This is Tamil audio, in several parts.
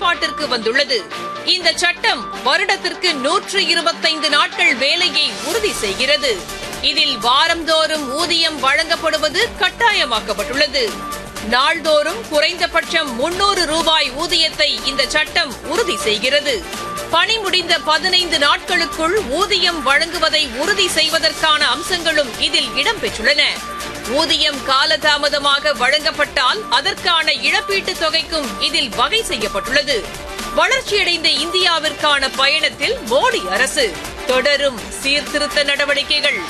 செயல்பாட்டிற்கு வந்துள்ளது இந்த சட்டம் வருடத்திற்கு நூற்று இருபத்தைந்து நாட்கள் வேலையை உறுதி செய்கிறது இதில் வாரந்தோறும் ஊதியம் வழங்கப்படுவது கட்டாயமாக்கப்பட்டுள்ளது நாள்தோறும் குறைந்தபட்சம் முன்னூறு ரூபாய் ஊதியத்தை இந்த சட்டம் உறுதி செய்கிறது பணி முடிந்த பதினைந்து நாட்களுக்குள் ஊதியம் வழங்குவதை உறுதி செய்வதற்கான அம்சங்களும் இதில் இடம்பெற்றுள்ளன ஊதியம் காலதாமதமாக வழங்கப்பட்டால் அதற்கான இழப்பீட்டுத் தொகைக்கும் இதில் வகை செய்யப்பட்டுள்ளது வளர்ச்சியடைந்த இந்தியாவிற்கான பயணத்தில் மோடி அரசு தொடரும் சீர்திருத்த நடவடிக்கைகள்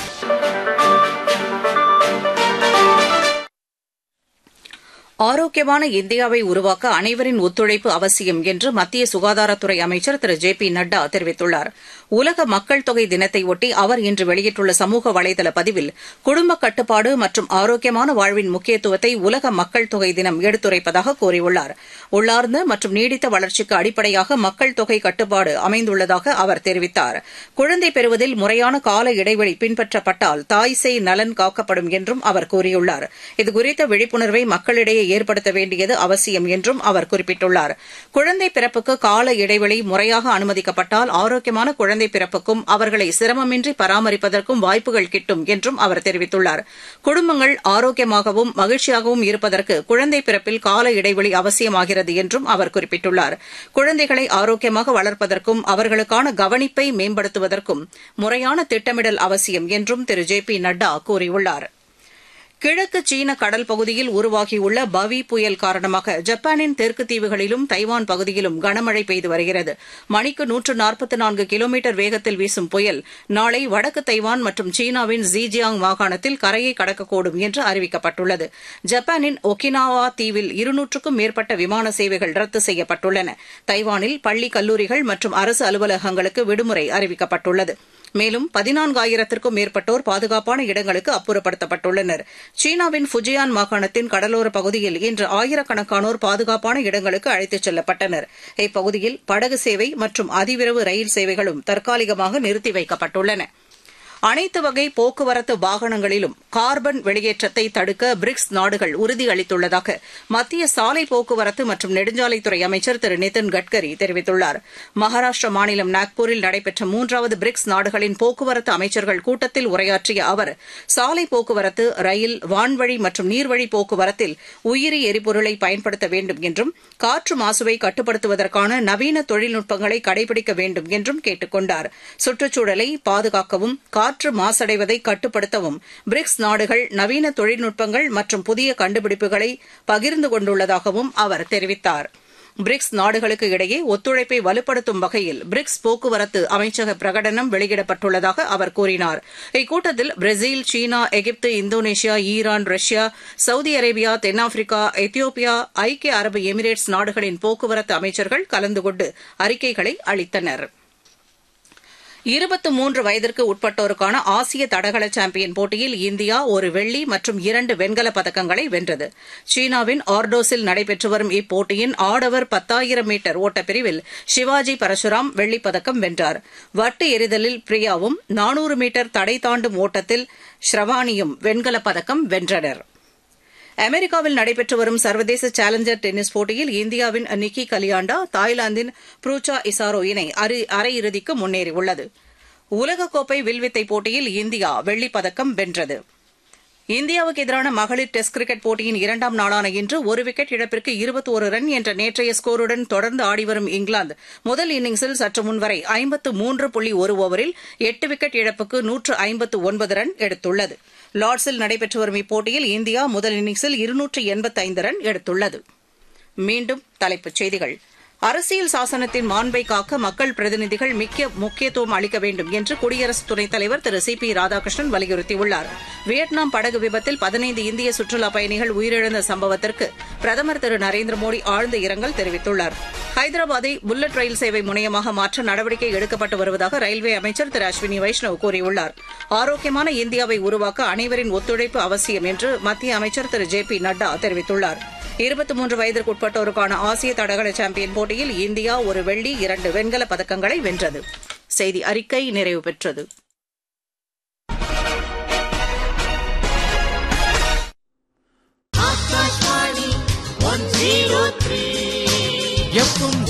ஆரோக்கியமான இந்தியாவை உருவாக்க அனைவரின் ஒத்துழைப்பு அவசியம் என்று மத்திய சுகாதாரத்துறை அமைச்சர் திரு ஜே பி நட்டா தெரிவித்துள்ளார் உலக மக்கள் தொகை தினத்தையொட்டி அவர் இன்று வெளியிட்டுள்ள சமூக வலைதள பதிவில் குடும்ப கட்டுப்பாடு மற்றும் ஆரோக்கியமான வாழ்வின் முக்கியத்துவத்தை உலக மக்கள் தொகை தினம் எடுத்துரைப்பதாக கூறியுள்ளார் உள்ளார்ந்த மற்றும் நீடித்த வளர்ச்சிக்கு அடிப்படையாக மக்கள் தொகை கட்டுப்பாடு அமைந்துள்ளதாக அவர் தெரிவித்தார் குழந்தை பெறுவதில் முறையான கால இடைவெளி பின்பற்றப்பட்டால் தாய் சேய் நலன் காக்கப்படும் என்றும் அவர் கூறியுள்ளார் இதுகுறித்த விழிப்புணர்வை மக்களிடையே ஏற்படுத்த வேண்டியது அவசியம் என்றும் அவர் குறிப்பிட்டுள்ளார் குழந்தை பிறப்புக்கு கால இடைவெளி முறையாக அனுமதிக்கப்பட்டால் ஆரோக்கியமான குழந்தை பிறப்புக்கும் அவர்களை சிரமமின்றி பராமரிப்பதற்கும் வாய்ப்புகள் கிட்டும் என்றும் அவர் தெரிவித்துள்ளார் குடும்பங்கள் ஆரோக்கியமாகவும் மகிழ்ச்சியாகவும் இருப்பதற்கு குழந்தை பிறப்பில் கால இடைவெளி அவசியமாகிறது என்றும் அவர் குறிப்பிட்டுள்ளார் குழந்தைகளை ஆரோக்கியமாக வளர்ப்பதற்கும் அவர்களுக்கான கவனிப்பை மேம்படுத்துவதற்கும் முறையான திட்டமிடல் அவசியம் என்றும் திரு ஜே பி நட்டா கூறியுள்ளாா் கிழக்கு சீன கடல் பகுதியில் உருவாகியுள்ள பவி புயல் காரணமாக ஜப்பானின் தெற்கு தீவுகளிலும் தைவான் பகுதியிலும் கனமழை பெய்து வருகிறது மணிக்கு நூற்று நாற்பத்தி நான்கு கிலோமீட்டர் வேகத்தில் வீசும் புயல் நாளை வடக்கு தைவான் மற்றும் சீனாவின் ஜீஜியாங் மாகாணத்தில் கரையை கடக்கக்கூடும் என்று அறிவிக்கப்பட்டுள்ளது ஜப்பானின் ஒகினாவா தீவில் இருநூற்றுக்கும் மேற்பட்ட விமான சேவைகள் ரத்து செய்யப்பட்டுள்ளன தைவானில் பள்ளி கல்லூரிகள் மற்றும் அரசு அலுவலகங்களுக்கு விடுமுறை அறிவிக்கப்பட்டுள்ளது மேலும் பதினான்காயிரத்திற்கும் மேற்பட்டோர் பாதுகாப்பான இடங்களுக்கு அப்புறப்படுத்தப்பட்டுள்ளனர் சீனாவின் ஃபுஜியான் மாகாணத்தின் கடலோர பகுதியில் இன்று ஆயிரக்கணக்கானோர் பாதுகாப்பான இடங்களுக்கு அழைத்துச் செல்லப்பட்டனர் இப்பகுதியில் படகு சேவை மற்றும் அதிவிரைவு ரயில் சேவைகளும் தற்காலிகமாக நிறுத்தி வைக்கப்பட்டுள்ளன அனைத்து வகை போக்குவரத்து வாகனங்களிலும் கார்பன் வெளியேற்றத்தை தடுக்க பிரிக்ஸ் நாடுகள் உறுதியளித்துள்ளதாக மத்திய சாலை போக்குவரத்து மற்றும் நெடுஞ்சாலைத்துறை அமைச்சர் திரு நிதின் கட்கரி தெரிவித்துள்ளார் மகாராஷ்டிர மாநிலம் நாக்பூரில் நடைபெற்ற மூன்றாவது பிரிக்ஸ் நாடுகளின் போக்குவரத்து அமைச்சர்கள் கூட்டத்தில் உரையாற்றிய அவர் சாலை போக்குவரத்து ரயில் வான்வழி மற்றும் நீர்வழி போக்குவரத்தில் உயிரி எரிபொருளை பயன்படுத்த வேண்டும் என்றும் காற்று மாசுவை கட்டுப்படுத்துவதற்கான நவீன தொழில்நுட்பங்களை கடைபிடிக்க வேண்டும் என்றும் கேட்டுக் கொண்டார் சுற்றுச்சூழலை பாதுகாக்கவும் காற்று மாசடைவதை கட்டுப்படுத்தவும் பிரிக்ஸ் நாடுகள் நவீன தொழில்நுட்பங்கள் மற்றும் புதிய கண்டுபிடிப்புகளை பகிர்ந்து கொண்டுள்ளதாகவும் அவர் தெரிவித்தார் பிரிக்ஸ் நாடுகளுக்கு இடையே ஒத்துழைப்பை வலுப்படுத்தும் வகையில் பிரிக்ஸ் போக்குவரத்து அமைச்சக பிரகடனம் வெளியிடப்பட்டுள்ளதாக அவர் கூறினார் இக்கூட்டத்தில் பிரேசில் சீனா Egypt Indonesia Iran Russia Saudi Arabia தென்னாப்பிரிக்கா எத்தியோப்பியா ஐக்கிய அரபு எமிரேட்ஸ் நாடுகளின் போக்குவரத்து அமைச்சர்கள் கலந்து கொண்டு அறிக்கைகளை அளித்தனா் இருபத்து மூன்று வயதிற்கு உட்பட்டோருக்கான ஆசிய தடகள சாம்பியன் போட்டியில் இந்தியா ஒரு வெள்ளி மற்றும் இரண்டு வெண்கலப் பதக்கங்களை வென்றது சீனாவின் ஆர்டோஸில் நடைபெற்று வரும் இப்போட்டியின் ஆடவர் பத்தாயிரம் மீட்டர் ஓட்டப்பிரிவில் சிவாஜி பரசுராம் வெள்ளிப் பதக்கம் வென்றார் வட்டு எறிதலில் பிரியாவும் நானூறு மீட்டர் தடை தாண்டும் ஓட்டத்தில் ஸ்ரவானியும் வெண்கலப் பதக்கம் வென்றனா் அமெரிக்காவில் நடைபெற்று வரும் சர்வதேச சேலஞ்சர் டென்னிஸ் போட்டியில் இந்தியாவின் நிக்கி கலியாண்டா தாய்லாந்தின் ப்ரூச்சா இசாரோ இணை அரையிறுதிக்கு முன்னேறியுள்ளது உலகக்கோப்பை வில்வித்தை போட்டியில் இந்தியா வெள்ளிப் பதக்கம் வென்றது இந்தியாவுக்கு எதிரான மகளிர் டெஸ்ட் கிரிக்கெட் போட்டியின் இரண்டாம் நாளான இன்று ஒரு விக்கெட் இழப்பிற்கு இருபத்தோரு ரன் என்ற நேற்றைய ஸ்கோருடன் தொடர்ந்து ஆடிவரும் இங்கிலாந்து முதல் இன்னிங்ஸில் சற்று முன்வரை ஐம்பத்து மூன்று புள்ளி ஒரு ஓவரில் எட்டு விக்கெட் இழப்புக்கு நூற்று ஐம்பத்து ஒன்பது ரன் எடுத்துள்ளது லார்ட்ஸில் நடைபெற்று வரும் இப்போட்டியில் இந்தியா முதல் இன்னிங்ஸில் இருநூற்று எண்பத்தைந்து ரன் எடுத்துள்ளது மீண்டும் தலைப்புச் செய்திகள் அரசியல் சாசனத்தின் மாண்பை காக்க மக்கள் பிரதிநிதிகள் மிக்க முக்கியத்துவம் அளிக்க வேண்டும் என்று குடியரசு துணைத் தலைவர் திரு சி பி ராதாகிருஷ்ணன் வலியுறுத்தியுள்ளார் வியட்நாம் படகு விபத்தில் பதினைந்து இந்திய சுற்றுலாப் பயணிகள் உயிரிழந்த சம்பவத்திற்கு பிரதமர் திரு நரேந்திர மோடி ஆழ்ந்த இரங்கல் தெரிவித்துள்ளார் ஹைதராபாத்தை புல்லட் ரயில் சேவை முனையமாக மாற்ற நடவடிக்கை எடுக்கப்பட்டு வருவதாக ரயில்வே அமைச்சர் திரு அஸ்வினி வைஷ்ணவ் கூறியுள்ளார் ஆரோக்கியமான இந்தியாவை உருவாக்க அனைவரின் ஒத்துழைப்பு அவசியம் என்று மத்திய அமைச்சர் திரு ஜே பி நட்டா தெரிவித்துள்ளார் இருபத்தி மூன்று வயதிற்கு உட்பட்டோருக்கான ஆசிய தடகள சாம்பியன் போட்டியில் இந்தியா ஒரு வெள்ளி இரண்டு வெண்கலப் பதக்கங்களை வென்றது செய்தி அறிக்கை நிறைவு பெற்றது எஃப்எம்